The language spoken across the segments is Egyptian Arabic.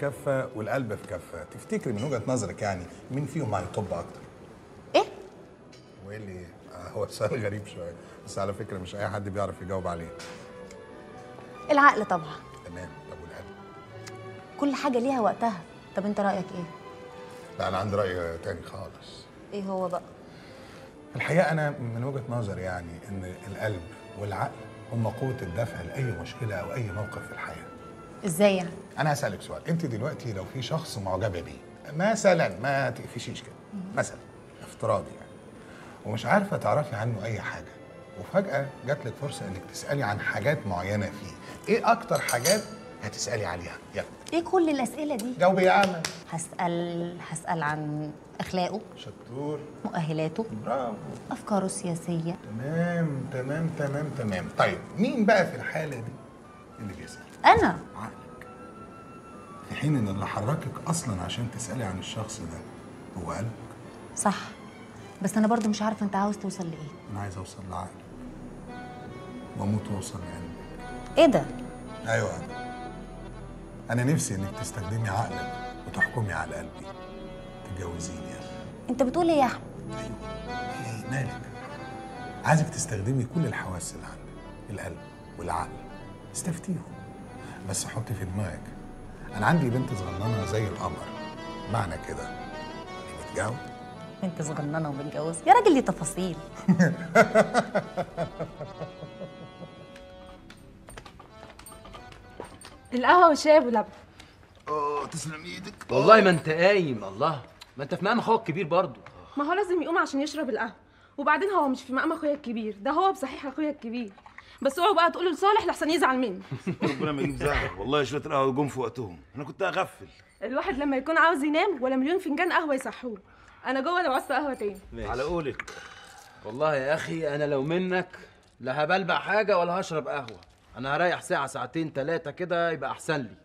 كفه والقلب في كفه تفتكري من وجهه نظرك يعني مين فيهم هيطب اكتر ايه وايه اللي آه هو سؤال غريب شويه بس على فكره مش اي حد بيعرف يجاوب عليه العقل طبعا تمام طب والقلب كل حاجه ليها وقتها طب انت رايك ايه لا انا عندي راي تاني خالص ايه هو بقى الحقيقه انا من وجهه نظري يعني ان القلب والعقل هم قوه الدفع لاي مشكله او اي موقف في الحياه ازاي يعني انا هسالك سؤال انت دلوقتي لو في شخص معجبه بيه مثلا ما تقفشيش كده مثلا افتراضي يعني ومش عارفه تعرفي عنه اي حاجه وفجاه جات لك فرصه انك تسالي عن حاجات معينه فيه ايه اكتر حاجات هتسالي عليها يلا ايه كل الاسئله دي جاوبي يا عم هسال هسال عن اخلاقه شطور مؤهلاته برافو افكاره السياسيه تمام تمام تمام تمام طيب مين بقى في الحاله دي اللي بيسال انا عقلك في حين ان اللي حركك اصلا عشان تسالي عن الشخص ده هو قلبك صح بس انا برضو مش عارفه انت عاوز توصل لايه انا عايز اوصل لعقلك واموت واوصل لقلبك ايه ده ايوه انا نفسي انك تستخدمي عقلك وتحكمي على قلبي تتجوزيني يا أخي. انت بتقول ايه يا احمد ايوه ايه مالك عايزك تستخدمي كل الحواس اللي عندك القلب والعقل استفتيهم بس حطي في دماغك انا عندي بنت صغننه زي القمر معنى كده اني متجوز انت صغننه ومتجوز يا راجل دي تفاصيل القهوة والشاي ابو لبن اه تسلم ايدك والله ما انت قايم الله ما انت في مقام اخوك الكبير برضه ما هو لازم يقوم عشان يشرب القهوة وبعدين هو مش في مقام اخويا الكبير ده هو بصحيح اخويا الكبير بس اوعوا بقى تقولوا لصالح لحسن يزعل مني ربنا ما يجيب زعل والله شويه القهوه جم في وقتهم انا كنت اغفل الواحد لما يكون عاوز ينام ولا مليون فنجان قهوة يصحوه انا جوه لو عاوزت قهوة تاني على قولك والله يا اخي انا لو منك لا هبلبع حاجه ولا هشرب قهوه انا هريح ساعه ساعتين ثلاثه كده يبقى احسن لي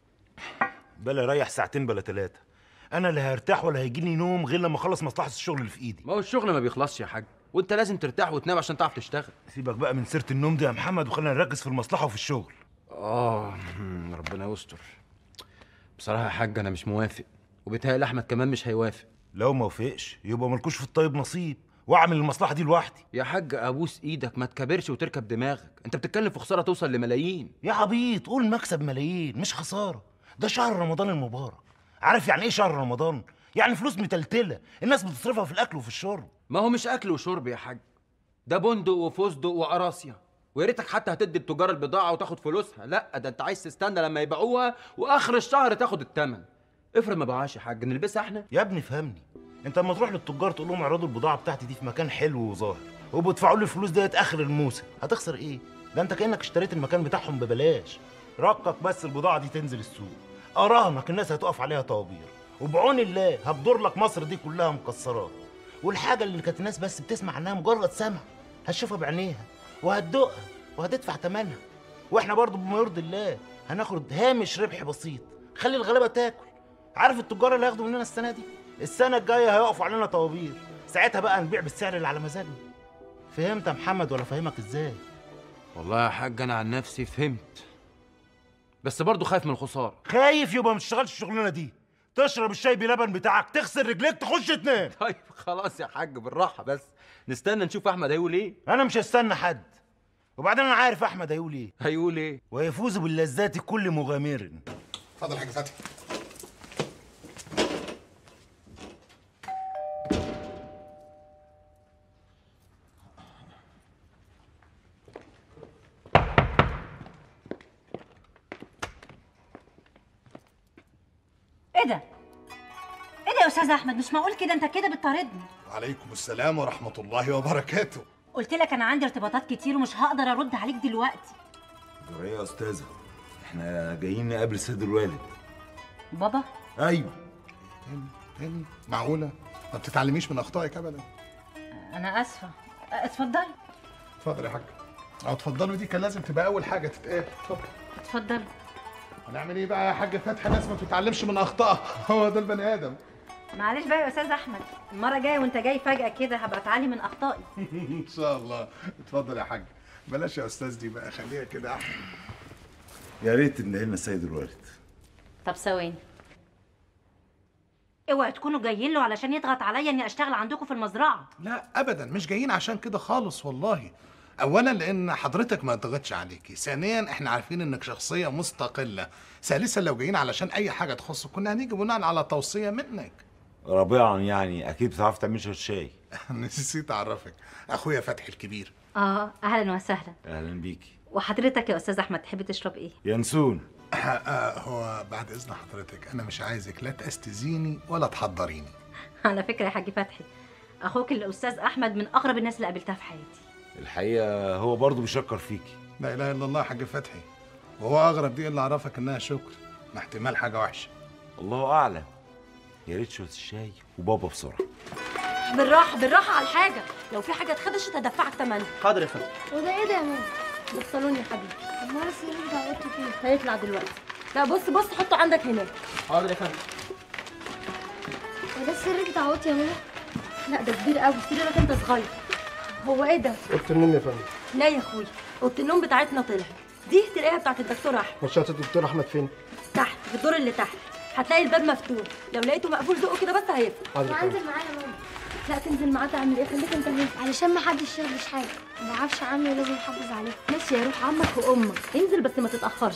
بلا ريح ساعتين بلا ثلاثه انا لا هرتاح ولا هيجيني نوم غير لما اخلص مصلحه الشغل اللي في ايدي ما هو الشغل ما بيخلصش يا حاج وانت لازم ترتاح وتنام عشان تعرف تشتغل سيبك بقى من سيره النوم دي يا محمد وخلينا نركز في المصلحه وفي الشغل اه مم، ربنا يستر بصراحه يا حاج انا مش موافق وبيتهيألي احمد كمان مش هيوافق لو ما وافقش يبقى ملكوش في الطيب نصيب واعمل المصلحه دي لوحدي يا حاج ابوس ايدك ما تكبرش وتركب دماغك انت بتتكلم في خساره توصل لملايين يا عبيط قول مكسب ملايين مش خساره ده شهر رمضان المبارك عارف يعني ايه شهر رمضان يعني فلوس متلتله الناس بتصرفها في الاكل وفي الشرب ما هو مش اكل وشرب يا حاج ده بندق وفستق وقراصية ويا ريتك حتى هتدي التجار البضاعه وتاخد فلوسها لا ده انت عايز تستنى لما يبيعوها واخر الشهر تاخد الثمن افرض ما باعهاش يا حاج نلبسها احنا يا ابني فهمني انت لما تروح للتجار تقول لهم اعرضوا البضاعه بتاعتي دي في مكان حلو وظاهر وبيدفعوا لي الفلوس ديت اخر الموسم هتخسر ايه ده انت كانك اشتريت المكان بتاعهم ببلاش رقك بس البضاعه دي تنزل السوق اراهنك الناس هتقف عليها طوابير وبعون الله هبدر لك مصر دي كلها مكسرات والحاجه اللي كانت الناس بس بتسمع عنها مجرد سمع هتشوفها بعينيها وهتدوقها وهتدفع ثمنها واحنا برضو بما يرضي الله هناخد هامش ربح بسيط خلي الغلابه تاكل عارف التجار اللي هياخدوا مننا السنه دي السنه الجايه هيقفوا علينا طوابير ساعتها بقى نبيع بالسعر اللي على مزاجنا فهمت يا محمد ولا فاهمك ازاي والله يا حاج انا عن نفسي فهمت بس برضه خايف من الخساره خايف يبقى ما تشتغلش الشغلانه دي تشرب الشاي بلبن بتاعك تغسل رجليك تخش تنام طيب خلاص يا حاج بالراحه بس نستنى نشوف احمد هيقول ايه انا مش هستنى حد وبعدين انا عارف احمد هيقول ايه هيقول ايه ويفوز باللذات كل مغامر اتفضل يا حاج فتحي ايه ده؟ ايه ده يا استاذ احمد مش معقول كده انت كده بتطاردني وعليكم السلام ورحمه الله وبركاته قلت لك انا عندي ارتباطات كتير ومش هقدر ارد عليك دلوقتي ايه يا استاذه احنا جايين نقابل سيد الوالد بابا ايوه تاني تاني معقوله ما بتتعلميش من اخطائك ابدا انا اسفه اتفضل اتفضل يا حاج او اتفضلوا دي كان لازم تبقى اول حاجه تتقال اتفضل اتفضل هنعمل ايه بقى يا حاج فتحي ناس ما بتتعلمش من اخطائها هو ده البني ادم معلش بقى يا استاذ احمد المره الجايه وانت جاي فجاه كده هبقى اتعلم من اخطائي ان شاء الله اتفضل يا حاج بلاش يا استاذ دي بقى خليها كده احسن يا ريت ان لنا سيد الوالد طب ثواني اوعي تكونوا جايين له علشان يضغط عليا اني اشتغل عندكم في المزرعه لا ابدا مش جايين عشان كده خالص والله اولا لان حضرتك ما ضغطش عليكي ثانيا احنا عارفين انك شخصيه مستقله ثالثا لو جايين علشان اي حاجه تخصك كنا هنيجي بناء على توصيه منك رابعا يعني اكيد بتعرف تعمل شويه شاي نسيت اعرفك اخويا فتحي الكبير اه اهلا وسهلا اهلا بيكي وحضرتك يا استاذ احمد تحب تشرب ايه ينسون آه هو بعد اذن حضرتك انا مش عايزك لا تستزيني ولا تحضريني على فكره يا حاج فتحي اخوك الاستاذ احمد من اقرب الناس اللي قابلتها في حياتي الحقيقه هو برضه بيشكر فيكي لا اله الا الله يا حاج فتحي وهو اغرب دي اللي عرفك انها شكر ما احتمال حاجه وحشه الله اعلم يا ريت شويه الشاي وبابا بسرعه بالراحه بالراحه على الحاجه لو في حاجه اتخدشت هدفعك ثمنها حاضر يا فندم وده ايه ده يا ماما؟ ده الصالون يا حبيبي امال السرير بتاع اوضتي فين؟ هيطلع دلوقتي لا بص بص حطه عندك هناك حاضر يا فندم وده السرير بتاع اوضتي يا ماما؟ لا ده كبير قوي سريرك انت صغير هو ايه ده اوضه النوم يا فندم لا يا اخويا اوضه النوم بتاعتنا طلعت دي تلاقيها بتاعت الدكتور احمد مشات الدكتور احمد فين؟ تحت في الدور اللي تحت هتلاقي الباب مفتوح لو لقيته مقفول زقه كده بس هيفتح حاضر يا فندم وانزل معايا يا ماما لا تنزل معاه تعمل ايه خليك انت هنا علشان ما حدش يغلش حاجه ما يعرفش عني ولازم احافظ عليه ماشي يا روح عمك وامك انزل بس ما تتاخرش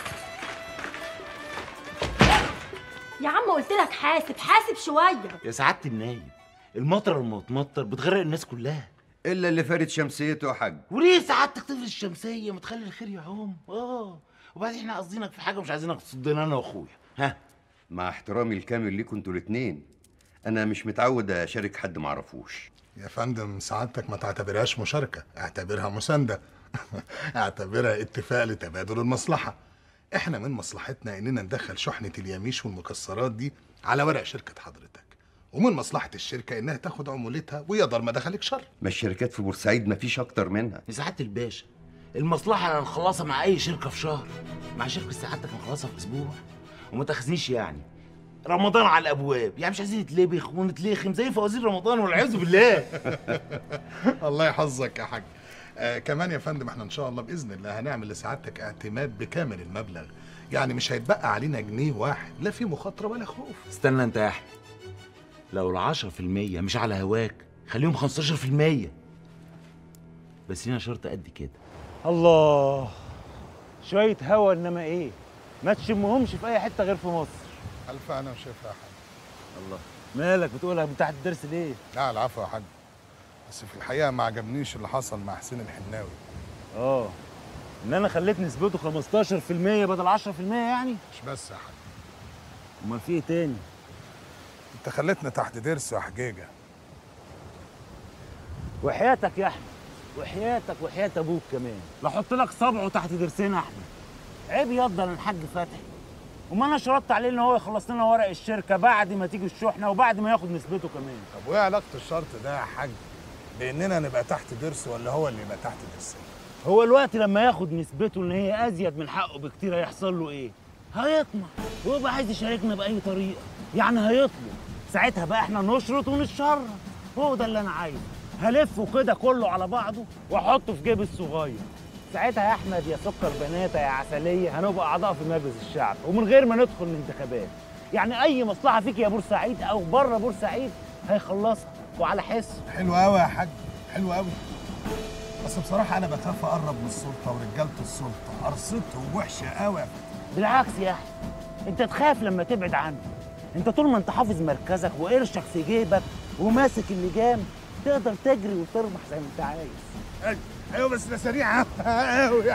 يا عم قلت لك حاسب حاسب شويه يا سعاده النايب المطره لما تمطر بتغرق الناس كلها الا اللي فارد شمسيته يا حاج وليه سعادتك تفرد الشمسيه ما تخلي الخير يعوم اه وبعدين احنا قصدينك في حاجه مش عايزينك تصدنا انا واخويا ها مع احترامي الكامل ليكم انتوا الاتنين انا مش متعود اشارك حد معرفوش يا فندم سعادتك ما تعتبرهاش مشاركه اعتبرها مسانده اعتبرها اتفاق لتبادل المصلحه احنا من مصلحتنا اننا ندخل شحنه اليميش والمكسرات دي على ورق شركه حضرتك ومن مصلحه الشركه انها تاخد عمولتها ويقدر ما دخلك شر ما الشركات في بورسعيد مفيش اكتر منها يا سعاده الباشا المصلحه انا نخلصها مع اي شركه في شهر مع شركه سعادتك نخلصها في اسبوع وما تاخذنيش يعني رمضان على الابواب يعني مش عايزين نتلبخ ونتلخم زي فوازير رمضان والعياذ بالله الله يحفظك يا حاج آه كمان يا فندم احنا ان شاء الله باذن الله هنعمل لسعادتك اعتماد بكامل المبلغ يعني مش هيتبقى علينا جنيه واحد لا في مخاطره ولا خوف استنى انت يا احمد لو العشرة في المية مش على هواك خليهم خمستاشر في المية بس لينا شرط قد كده الله شوية هوا انما ايه ما تشمهمش في اي حتة غير في مصر الف انا وشايفها يا حاج الله مالك بتقولها من تحت الدرس ليه لا العفو يا حاج بس في الحقيقه ما عجبنيش اللي حصل مع حسين الحناوي اه ان انا خليت نسبته 15% بدل 10% يعني مش بس يا حاج امال في ايه تاني انت خليتنا تحت درس يا حجيجه وحياتك يا احمد وحياتك وحياة ابوك كمان لا احط لك صبعه تحت درسين يا احمد عيب يفضل الحاج فتحي وما انا شرطت عليه ان هو يخلص لنا ورق الشركه بعد ما تيجي الشحنه وبعد ما ياخد نسبته كمان طب وايه علاقه الشرط ده يا حاج باننا نبقى تحت درس ولا هو اللي يبقى تحت درسين هو الوقت لما ياخد نسبته ان هي ازيد من حقه بكتير هيحصل له ايه هيطمع ويبقى عايز يشاركنا باي طريقه يعني هيطلب ساعتها بقى احنا نشرط ونتشرط هو ده اللي انا عايزه هلفه كده كله على بعضه واحطه في جيب الصغير ساعتها يا احمد يا سكر بناته يا عسليه هنبقى اعضاء في مجلس الشعب ومن غير ما ندخل الانتخابات يعني اي مصلحه فيك يا بورسعيد او بره بورسعيد هيخلصها وعلى حسه حلو قوي يا حاج حلو قوي بس بصراحه انا بخاف اقرب من السلطه ورجاله السلطه قرصتهم وحشه قوي بالعكس يا احمد انت تخاف لما تبعد عنه انت طول ما انت حافظ مركزك وقرشك في جيبك وماسك اللجام تقدر تجري وتربح زي ما انت عايز ايوه بس ده سريع قوي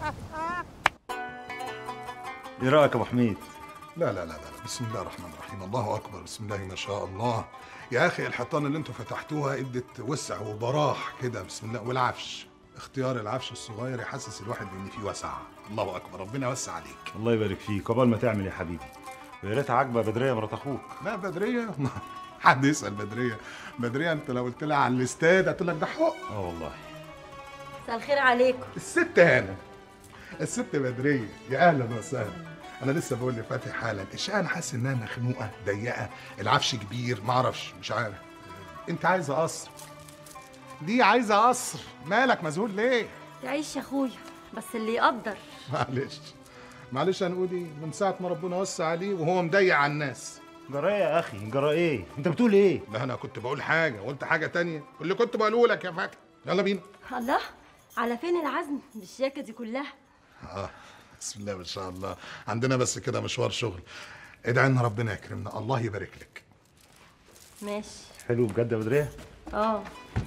ايه رايك يا ابو حميد لا لا لا لا بسم الله الرحمن الرحيم الله اكبر بسم الله ما شاء الله يا اخي الحيطان اللي انتوا فتحتوها ادت وسع وبراح كده بسم الله والعفش اختيار العفش الصغير يحسس الواحد ان فيه وسع الله اكبر ربنا يوسع عليك الله يبارك فيك قبل ما تعمل يا حبيبي ويا ريت عاجبه بدريه مرات اخوك لا بدريه حد يسال بدريه بدريه انت لو قلت لها عن الاستاد هتقول لك ده حق اه والله مساء الخير عليكم الست هانم الست بدريه يا اهلا وسهلا انا لسه بقول لفاتح حالا الشقه انا حاسس انها مخنوقه ضيقه العفش كبير معرفش مش عارف انت عايزه قصر دي عايزه قصر مالك مذهول ليه تعيش يا اخويا بس اللي معلش معلش هنقول ايه من ساعه ما ربنا وسع عليه وهو مضيق على الناس جرى ايه يا اخي جرى ايه انت بتقول ايه لا انا كنت بقول حاجه وقلت حاجه تانية واللي كنت بقوله لك يا فاكر يلا بينا الله على فين العزم بالشياكه دي كلها اه بسم الله ما شاء الله عندنا بس كده مشوار شغل ادعي ان ربنا يكرمنا الله يبارك لك ماشي حلو بجد يا بدريه اه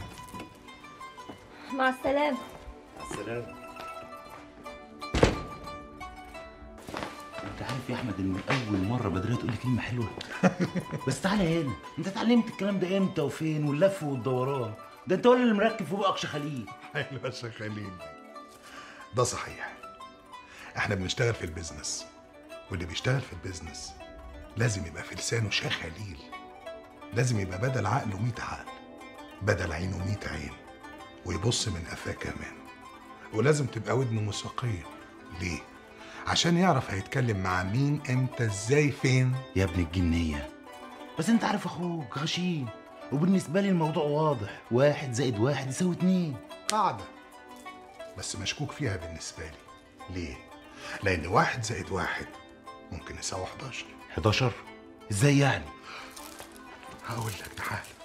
مع السلامه السلام انت عارف يا احمد ان اول مره بدريه تقول لي كلمه حلوه بس تعالى هنا انت اتعلمت الكلام ده امتى وفين واللف والدوران ده انت ولا اللي مركب في بقك شخاليل حلو يا شيخ خليل ده صحيح احنا بنشتغل في البيزنس واللي بيشتغل في البيزنس لازم يبقى في لسانه شيخ خليل لازم يبقى بدل عقله 100 عقل بدل عينه 100 عين ويبص من قفاه كمان ولازم تبقى ودنه موسيقية ليه؟ عشان يعرف هيتكلم مع مين امتى ازاي فين يا ابن الجنيه بس انت عارف اخوك غشيم وبالنسبه لي الموضوع واضح واحد زائد واحد يساوي اتنين قاعدة بس مشكوك فيها بالنسبة لي ليه؟ لأن واحد زائد واحد ممكن يساوي 11 11 ازاي يعني هقول لك تعال